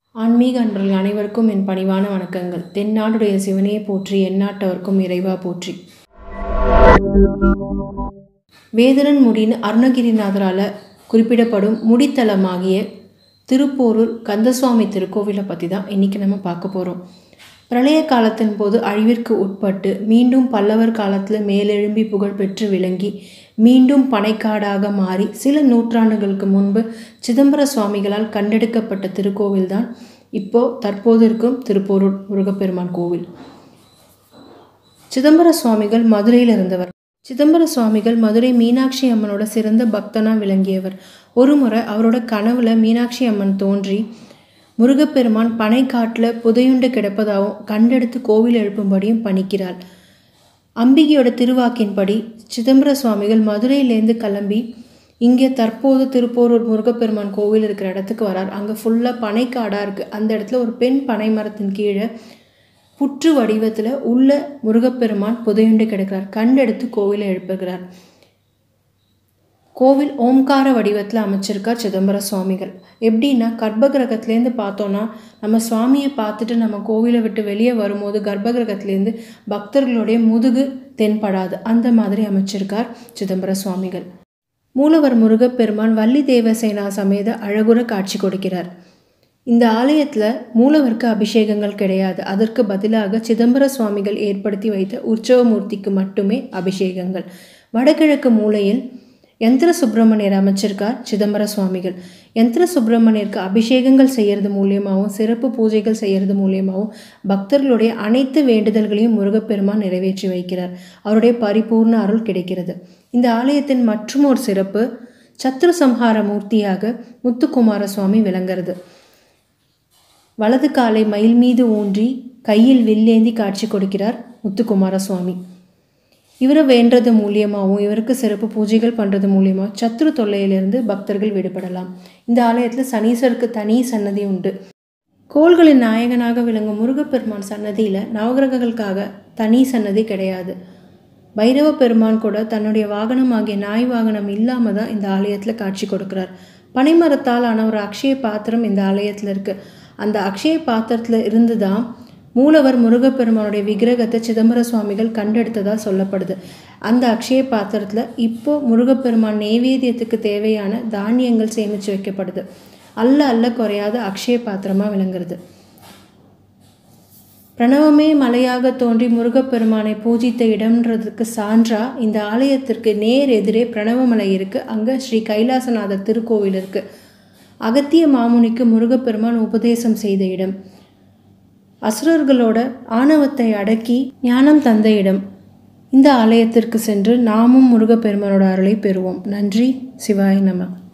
ஆன்மீக அன்பர்கள் அனைவருக்கும் என் பணிவான வணக்கங்கள் தென்னாடுடைய சிவனே போற்றி எந்நாட்டவர்க்கும் இறைவா போற்றி வேதனன் முடின்னு அருணகிரிநாதரால் குறிப்பிடப்படும் முடித்தலமாகிய திருப்போரூர் கந்தசுவாமி திருக்கோவிலை பற்றி தான் இன்றைக்கி நம்ம பார்க்க போகிறோம் பிரளய காலத்தின் போது அழிவிற்கு உட்பட்டு மீண்டும் பல்லவர் காலத்தில் மேலெழும்பி புகழ்பெற்று விளங்கி மீண்டும் பனைக்காடாக மாறி சில நூற்றாண்டுகளுக்கு முன்பு சிதம்பர சுவாமிகளால் கண்டெடுக்கப்பட்ட திருக்கோவில் தான் இப்போ தற்போது இருக்கும் திருப்போரூர் முருகப்பெருமான் கோவில் சிதம்பர சுவாமிகள் மதுரையில் இருந்தவர் சிதம்பர சுவாமிகள் மதுரை மீனாட்சி அம்மனோட சிறந்த பக்தனா விளங்கியவர் ஒருமுறை அவரோட கனவுல மீனாட்சி அம்மன் தோன்றி முருகப்பெருமான் பனைக்காட்டில் புதையுண்டு கிடப்பதாகவும் கண்டெடுத்து கோவில் எழுப்பும்படியும் பணிக்கிறாள் அம்பிகையோட திருவாக்கின்படி சிதம்பர சுவாமிகள் மதுரையிலேருந்து கிளம்பி இங்கே தற்போது திருப்போரூர் முருகப்பெருமான் கோவில் இருக்கிற இடத்துக்கு வரார் அங்கே ஃபுல்லாக பனைக்காடாக இருக்குது அந்த இடத்துல ஒரு பெண் பனை மரத்தின் கீழே புற்று வடிவத்தில் உள்ள முருகப்பெருமான் புதையுண்டு கிடக்கிறார் கண்டெடுத்து கோவிலை எழுப்புகிறார் கோவில் ஓம்கார வடிவத்தில் அமைச்சிருக்கார் சிதம்பர சுவாமிகள் எப்படின்னா கர்ப்பகிரகத்துலேருந்து பார்த்தோன்னா நம்ம சுவாமியை பார்த்துட்டு நம்ம கோவிலை விட்டு வெளியே வரும்போது கர்ப்பகிரகத்துலேருந்து பக்தர்களுடைய முதுகு தென்படாது அந்த மாதிரி அமைச்சிருக்கார் சிதம்பர சுவாமிகள் மூலவர் முருகப்பெருமான் வள்ளி தேவசேனா சமேத அழகுற காட்சி கொடுக்கிறார் இந்த ஆலயத்தில் மூலவருக்கு அபிஷேகங்கள் கிடையாது அதற்கு பதிலாக சிதம்பர சுவாமிகள் ஏற்படுத்தி வைத்த உற்சவமூர்த்திக்கு மட்டுமே அபிஷேகங்கள் வடகிழக்கு மூலையில் யந்திர சுப்பிரமணியர் அமைச்சிருக்கார் சிதம்பர சுவாமிகள் யந்திர சுப்பிரமணியருக்கு அபிஷேகங்கள் செய்கிறது மூலியமாகவும் சிறப்பு பூஜைகள் செய்கிறது மூலியமாகவும் பக்தர்களுடைய அனைத்து வேண்டுதல்களையும் முருகப்பெருமான் நிறைவேற்றி வைக்கிறார் அவருடைய பரிபூர்ண அருள் கிடைக்கிறது இந்த ஆலயத்தின் மற்றும் ஒரு சிறப்பு சத்ரு சம்ஹார மூர்த்தியாக முத்துக்குமார சுவாமி விளங்குறது வலது காலை மயில் மீது ஊன்றி கையில் வில்லேந்தி காட்சி கொடுக்கிறார் முத்துக்குமார சுவாமி இவரை வேண்டது மூலியமாகவும் இவருக்கு சிறப்பு பூஜைகள் பண்ணுறது மூலியமாக சத்ரு தொல்லையிலிருந்து பக்தர்கள் விடுபடலாம் இந்த ஆலயத்தில் சனீஸ்வருக்கு தனி சன்னதி உண்டு கோள்களின் நாயகனாக விளங்கும் முருகப்பெருமான் சன்னதியில் நவகிரகங்களுக்காக தனி சன்னதி கிடையாது பைரவ பெருமான் கூட தன்னுடைய வாகனமாகிய நாய் வாகனம் இல்லாமல் தான் இந்த ஆலயத்தில் காட்சி கொடுக்குறார் பனைமரத்தால் ஆன ஒரு அக்ஷய பாத்திரம் இந்த ஆலயத்தில் இருக்குது அந்த அக்ஷய பாத்திரத்தில் இருந்து தான் மூலவர் முருகப்பெருமானுடைய விக்கிரகத்தை சிதம்பர சுவாமிகள் கண்டெடுத்ததாக சொல்லப்படுது அந்த அக்ஷய பாத்திரத்தில் இப்போ முருகப்பெருமான் நெய்வேத்தியத்துக்கு தேவையான தானியங்கள் சேமித்து வைக்கப்படுது அல்ல அல்ல குறையாத அக்ஷய பாத்திரமாக விளங்குறது பிரணவமே மலையாக தோன்றி முருகப்பெருமானை பூஜித்த இடம்ன்றதுக்கு சான்றா இந்த ஆலயத்திற்கு நேர் எதிரே பிரணவமலை இருக்குது அங்கே ஸ்ரீ கைலாசநாதர் திருக்கோவில் இருக்குது அகத்திய மாமுனிக்கு முருகப்பெருமான் உபதேசம் செய்த இடம் அசுரர்களோட ஆணவத்தை அடக்கி ஞானம் தந்த இடம் இந்த ஆலயத்திற்கு சென்று நாமும் முருகப்பெருமானோட அருளை பெறுவோம் நன்றி சிவாய நம